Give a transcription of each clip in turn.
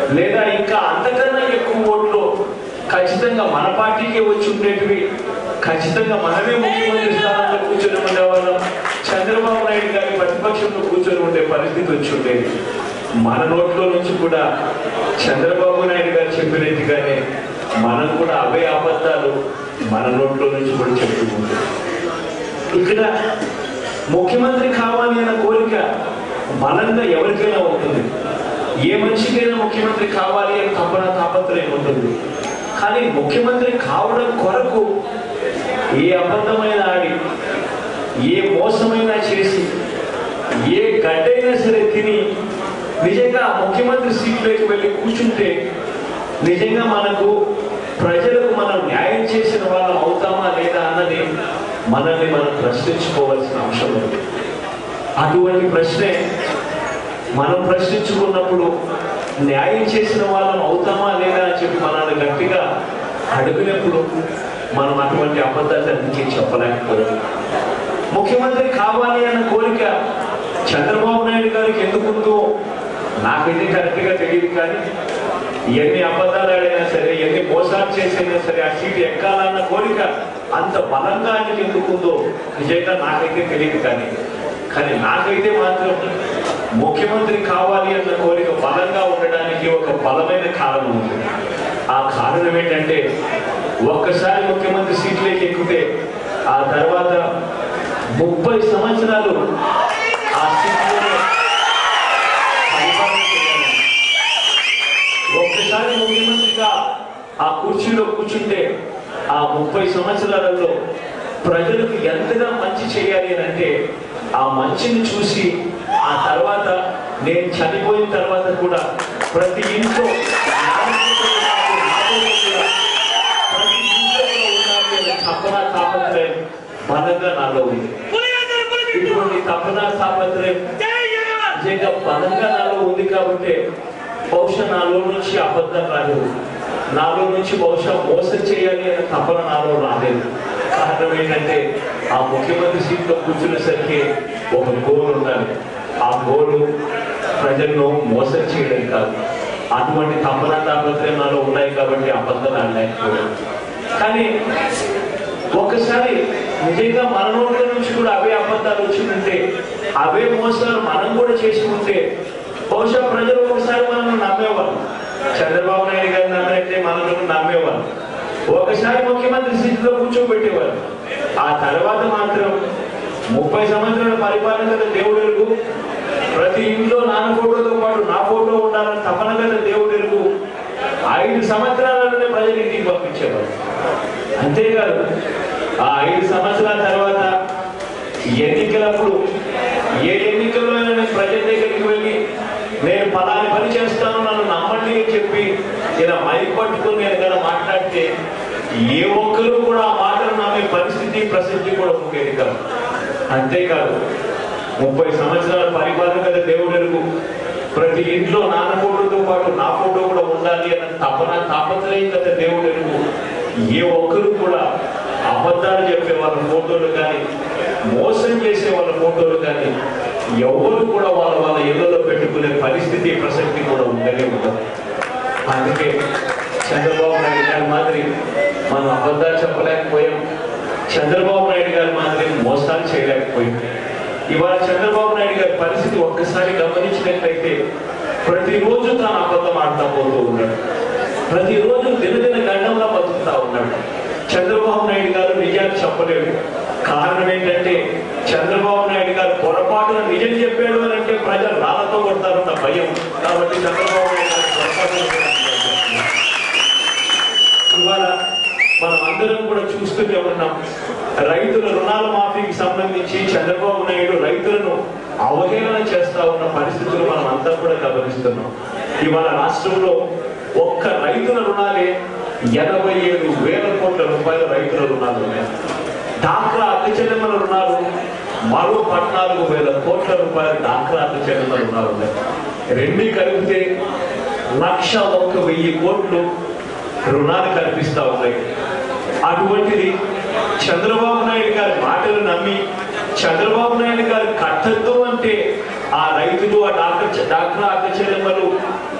లేదా ఇంకా అంతకన్నా ఎక్కువ ఓట్లు ఖచ్చితంగా మన పార్టీకే వచ్చి ఉండేటివి ఖచ్చితంగా మనమే ముఖ్యమంత్రి స్థానంలో కూర్చొని ఉండేవాళ్ళం చంద్రబాబు నాయుడు గారి ప్రతిపక్షంలో కూర్చొని ఉండే పరిస్థితి వచ్చి ఉండేది మన నోట్లో నుంచి కూడా చంద్రబాబు నాయుడు గారు చెప్పినట్టుగానే మనం కూడా అవే అబద్ధాలు మన నోట్లో నుంచి కూడా చెప్పుకుంటాం ఇక్కడ ముఖ్యమంత్రి కావాలి అన్న కోరిక బలంగా ఎవరికైనా ఉంటుంది ఏ మనిషికైనా ముఖ్యమంత్రి కావాలి అని తప్పన తాపత్రయం ఉంటుంది కానీ ముఖ్యమంత్రి కావడం కొరకు ఏ అబద్ధమైన ఆడి ఏ మోసమైనా చేసి ఏ గడ్డైనా సరే తిని నిజంగా ఆ ముఖ్యమంత్రి సీట్లోకి వెళ్ళి కూర్చుంటే నిజంగా మనకు ప్రజలకు మనం న్యాయం చేసిన వాళ్ళం అవుతామా లేదా అన్నది మనల్ని మనం ప్రశ్నించుకోవాల్సిన అంశం ఉంది అటువంటి ప్రశ్నే మనం ప్రశ్నించుకున్నప్పుడు న్యాయం చేసిన వాళ్ళం అవుతామా లేదా అని చెప్పి మనల్ని గట్టిగా అడిగినప్పుడు మనం అటువంటి అబద్ధాలన్నింటినీ చెప్పలేకపోయాం ముఖ్యమంత్రి కావాలి అన్న కోరిక చంద్రబాబు నాయుడు గారికి ఎందుకుందో నాకైతే కరెక్ట్ గా తెలియదు కానీ ఎన్ని అబద్ధాలు ఆడైనా సరే ఎన్ని మోసాలు చేసైనా సరే ఆ సీటు ఎక్కాలన్న కోరిక అంత బలంగా ఆయనకి ఎందుకుందో నిజంగా నాకైతే తెలియదు కానీ కానీ నాకైతే మాత్రం ముఖ్యమంత్రి కావాలి అన్న కోరిక బలంగా ఉండడానికి ఒక బలమైన కారణం ఉంది ఆ కారణం ఏంటంటే ఒక్కసారి ముఖ్యమంత్రి సీట్లోకి ఎక్కితే ఆ తర్వాత ముప్పై సంవత్సరాలు ఆ సీట్లోనే పరిపాలన చేయాలి. ఒక్కసారి ముఖ్యమంత్రిగా ఆ కుర్చీలో కూర్చుంటే ఆ ముప్పై సంవత్సరాలలో ప్రజలకు ఎంతగా మంచి చేయాలి అని అంటే ఆ మంచిని చూసి ఆ తర్వాత నేను చనిపోయిన తర్వాత కూడా ప్రతి ఇంట్లో నాలుగు నాలుగు కూడా ప్రతి ఇంట్లో కూడా ఉండాలి అనే తపన తాపత్రయం బలంగా నాలో ఉంది ఇటువంటి తపన తాపత్రయం నిజంగా బలంగా నాలో ఉంది కాబట్టి బహుశా నాలో నుంచి అబద్ధం రాలేదు నాలో నుంచి బహుశా మోసం చేయాలి అనే తపన నాలో రాలేదు కారణం ఏంటంటే ఆ ముఖ్యమంత్రి సీట్లో కూర్చునేసరికి ఒక గోల్ ఉండాలి ఆ గోలు ప్రజలను మోసం చేయడం కాదు అటువంటి తపన తాపత్రయం నాలో ఉన్నాయి కాబట్టి అబద్ధాలు ఆడలేకపోయాను కానీ ఒకసారి నిజంగా మన నోట్ల నుంచి కూడా అవే అబద్ధాలు వచ్చిందంటే అవే మోసాలు మనం కూడా చేసి ఉంటే బహుశా ప్రజలు ఒకసారి మనం నమ్మేవాళ్ళు చంద్రబాబు నాయుడు గారిని నమ్మినట్టే మనల్ని నమ్మేవాళ్ళు ఒకసారి ముఖ్యమంత్రి స్థితిలో కూర్చోబెట్టేవారు ఆ తర్వాత మాత్రం ముప్పై సంవత్సరాల పరిపాలన గల దేవుడు ఎరుగు ప్రతి ఇంట్లో నాన్న ఫోటోతో పాటు నా ఫోటో ఉండాలని తపన గల దేవుడు ఎరుగు ఐదు సంవత్సరాలలోనే ప్రజలు ఇంటికి పంపించేవారు అంతేకాదు ఆ ఐదు సంవత్సరాల తర్వాత ఎన్నికలప్పుడు ఏ ఎన్నికల్లో నేను ప్రజల దగ్గరికి వెళ్ళి నేను పలాని పని చేస్తాను నన్ను నమ్మండి అని చెప్పి ఇలా మైక్ పట్టుకుని నేను కదా మాట్లాడితే ఏ ఒక్కరు కూడా ఆ మాటలు నమ్మే పరిస్థితి ప్రసిద్ధి కూడా ఉండేది కాదు అంతేకాదు ముప్పై సంవత్సరాల పరిపాలన కదా దేవుడు ఎరుగు ప్రతి ఇంట్లో నాన్న ఫోటోతో పాటు నా ఫోటో కూడా ఉండాలి అన్న తపన తాపత్రయం కదా దేవుడు ఎరుగు ఏ ఒక్కరు కూడా అబద్ధాలు చెప్పే వాళ్ళ ఫోటోలు కానీ మోసం చేసే వాళ్ళ ఫోటోలు కానీ ఎవరు కూడా వాళ్ళ వాళ్ళ ఇళ్లలో పెట్టుకునే పరిస్థితి ప్రసక్తి కూడా ఉండనే ఉండదు అందుకే చంద్రబాబు నాయుడు గారి మాదిరి మనం అబద్ధాలు చెప్పలేకపోయాం చంద్రబాబు నాయుడు గారి మాదిరి మోసాలు చేయలేకపోయాం ఇవాళ చంద్రబాబు నాయుడు గారి పరిస్థితి ఒక్కసారి గమనించినట్లయితే ప్రతిరోజు తాను అబద్ధం ఆడుతూ పోతూ ఉన్నాడు ప్రతిరోజు దినదిన గండంలో బతుకుతా ఉన్నాడు చంద్రబాబు నాయుడు గారు నిజాలు చెప్పలేడు కారణం ఏంటంటే చంద్రబాబు నాయుడు గారు పొరపాటున నిజం చెప్పాడు అని అంటే ప్రజలు రాళ్లతో కొడతారన్న భయం కాబట్టి చంద్రబాబు నాయుడు గారు పొరపాటున కూడా నిజం చెప్తున్నారు. ఇవాళ మనం అందరం కూడా చూస్తూనే ఉన్నాం రైతుల రుణాల మాఫీకి సంబంధించి చంద్రబాబు నాయుడు రైతులను అవహేళన చేస్తా ఉన్న పరిస్థితులు మనం అంతా కూడా గమనిస్తున్నాం ఇవాళ రాష్ట్రంలో ఒక్క రైతుల రుణాలే ఎనభై ఏడు వేల కోట్ల రూపాయల రైతుల రుణాలు ఉన్నాయి డాక్రా అక్క చెల్లెమ్మల రుణాలు మరో పద్నాలుగు వేల కోట్ల రూపాయల డాక్రా అక్క చెల్లెమ్మల రుణాలు ఉన్నాయి రెండు కలిపితే లక్ష ఒక్క వెయ్యి కోట్లు రుణాలు కల్పిస్తా ఉన్నాయి అటువంటిది చంద్రబాబు నాయుడు గారి మాటలు నమ్మి చంద్రబాబు నాయుడు గారు కట్టద్దు అంటే ఆ రైతులు ఆ డాక్టర్ డాక్టర్ అక్క చెల్లెమ్మలు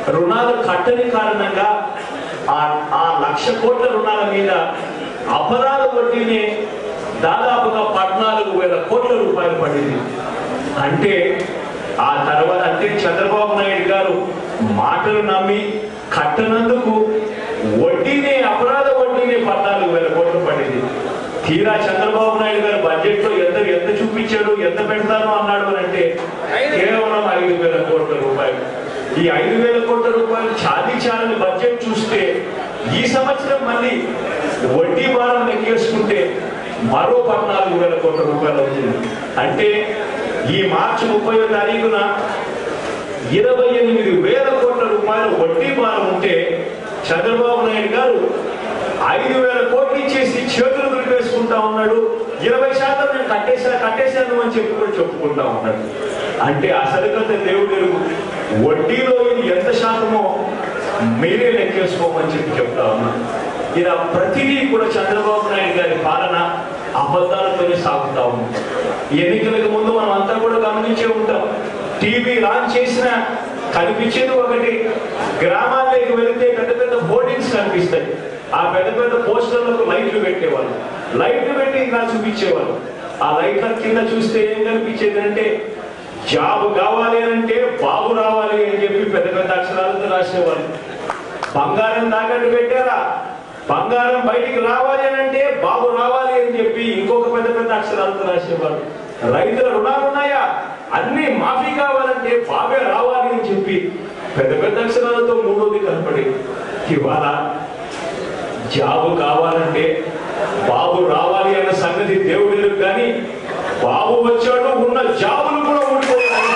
రుణాలు కట్టని కారణంగా ఆ ఆ లక్ష కోట్ల రుణాల మీద అపరాధ వడ్డీనే దాదాపుగా పద్నాలుగు వేల కోట్ల రూపాయలు పడింది అంటే ఆ తర్వాత అంటే చంద్రబాబు నాయుడు గారు మాటలు నమ్మి కట్టనందుకు వడ్డీనే అపరాధ వడ్డీనే పద్నాలుగు వేల కోట్లు పడింది తీరా చంద్రబాబు నాయుడు గారు బడ్జెట్ లో ఎంత ఎంత చూపించాడు ఎంత పెడతాను అన్నాడు అని అంటే కేవలం ఐదు వేల కోట్ల రూపాయలు ఈ ఐదు వేల కోట్ల రూపాయలు చాలీ చాలని బడ్జెట్ చూస్తే ఈ సంవత్సరం మళ్ళీ వడ్డీ భారం లెక్కేసుకుంటే మరో పద్నాలుగు వేల కోట్ల రూపాయలు అవుతుంది అంటే ఈ మార్చి ముప్పై తారీఖున ఇరవై ఎనిమిది వేల కోట్ల రూపాయలు వడ్డీ భారం ఉంటే చంద్రబాబు నాయుడు గారు ఐదు వేల కోట్లు ఇచ్చేసి చేతులు దులిపేసుకుంటా ఉన్నాడు ఇరవై శాతం నేను కట్టేసా కట్టేశాను అని చెప్పి కూడా చెప్పుకుంటా ఉన్నాడు అంటే అసలు కథ దేవుడు ఎరుగు. వడ్డీలో ఇది ఎంత శాతమో మీరే లెక్కేసుకోమని చెప్పి చెప్తా ఉన్నా ఇలా ప్రతిదీ కూడా చంద్రబాబు నాయుడు గారి పాలన అబద్ధాలతోనే సాగుతా ఉంది ఎన్నికలకు ముందు మనం అంతా కూడా గమనించే ఉంటాం టీవీ లాంచ్ చేసిన కనిపించేది ఒకటి గ్రామాల్లోకి వెళితే పెద్ద పెద్ద బోర్డింగ్స్ కనిపిస్తాయి ఆ పెద్ద పెద్ద పోస్టర్లకు లైట్లు పెట్టేవాళ్ళు లైట్లు పెట్టి ఇలా చూపించేవాళ్ళు ఆ లైట్ల కింద చూస్తే ఏం కనిపించేది అంటే జాబ్ కావాలి అని అంటే బాబు రావాలి అని చెప్పి పెద్ద పెద్ద అక్షరాలతో రాసేవాళ్ళు బంగారం తాకట్టు పెట్టారా బంగారం బయటికి రావాలి అని అంటే బాబు రావాలి అని చెప్పి ఇంకొక పెద్ద పెద్ద అక్షరాలతో రాసేవారు రైతుల రుణాలు ఉన్నాయా అన్ని మాఫీ కావాలంటే బాబే రావాలి అని చెప్పి పెద్ద పెద్ద అక్షరాలతో మూడోది కనపడి ఇవాళ జాబు కావాలంటే బాబు రావాలి అన్న సంగతి దేవుడు కానీ బాబు వచ్చాడు ఉన్న జాబులు కూడా ఊడిపోయాయి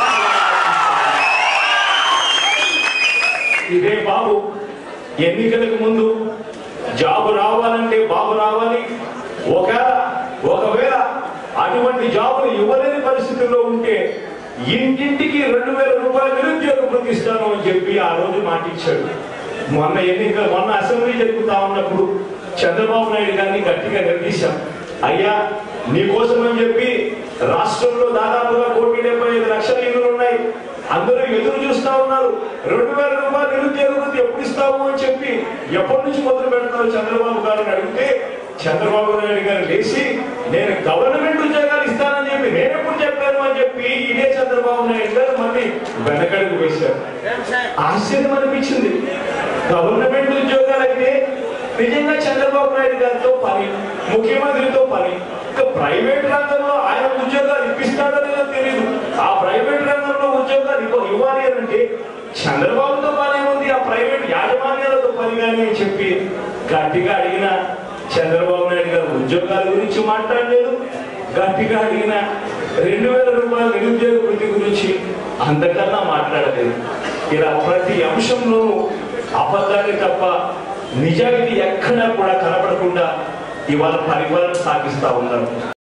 ఇదే బాబు ఎన్నికలకు ముందు జాబు రావాలంటే బాబు రావాలి ఒకవేళ ఒకవేళ అటువంటి జాబులు ఇవ్వలేని పరిస్థితుల్లో ఉంటే ఇంటింటికి రెండు వేల రూపాయలు నిరుద్యోగ ప్రతిస్తాను అని చెప్పి ఆ రోజు మాటిచ్చాడు మొన్న ఎన్నిక మొన్న అసెంబ్లీ జరుగుతా ఉన్నప్పుడు చంద్రబాబు నాయుడు గారిని గట్టిగా నిలదీశాం అయ్యా నీకోసం అని చెప్పి రాష్ట్రంలో దాదాపుగా కోటి డెబ్బై ఐదు లక్షల ఇల్లులు ఉన్నాయి అందరూ ఎదురు చూస్తా ఉన్నారు రెండు వేల రూపాయలు నిరుద్యోగ వృత్తి ఎప్పుడు ఇస్తాము అని చెప్పి ఎప్పటి నుంచి మొదలు పెడతారు చంద్రబాబు గారిని అడిగితే చంద్రబాబు నాయుడు గారు లేచి నేను గవర్నమెంట్ ఉద్యోగాలు ఇస్తానని చెప్పి నేను ఎప్పుడు చెప్పాను అని చెప్పి ఇదే చంద్రబాబు నాయుడు గారు మళ్ళీ వెనకడుగు వేశారు ఆశ్చర్యం అనిపించింది గవర్నమెంట్ ఉద్యోగాలైతే నిజంగా చంద్రబాబు నాయుడు గారితో పని ముఖ్యమంత్రితో పని ఇంకా ప్రైవేట్ రంగంలో ఆయన ఉద్యోగాలు ఇప్పిస్తాడో లేదో తెలియదు ఆ ప్రైవేట్ రంగంలో ఉద్యోగాలు ఇవ్వ- ఇవ్వాలి అని అంటే చంద్రబాబుతో పని ఉంది ఆ ప్రైవేట్ యాజమాన్యాలతో పని కానీ అని చెప్పి గట్టిగా అడిగిన చంద్రబాబు నాయుడు గారు ఉద్యోగాల గురించి మాట్లాడలేదు గట్టిగా అడిగిన రెండు వేల రూపాయల నిరుద్యోగ వృత్తి గురించి అంతకన్నా మాట్లాడలేదు ఇలా ప్రతి అంశంలోనూ అబద్ధాన్ని తప్ప నిజాయితీ ఎక్కడా కూడా కనపడకుండా ఇవాళ పరిపాలన సాగిస్తా ఉన్నారు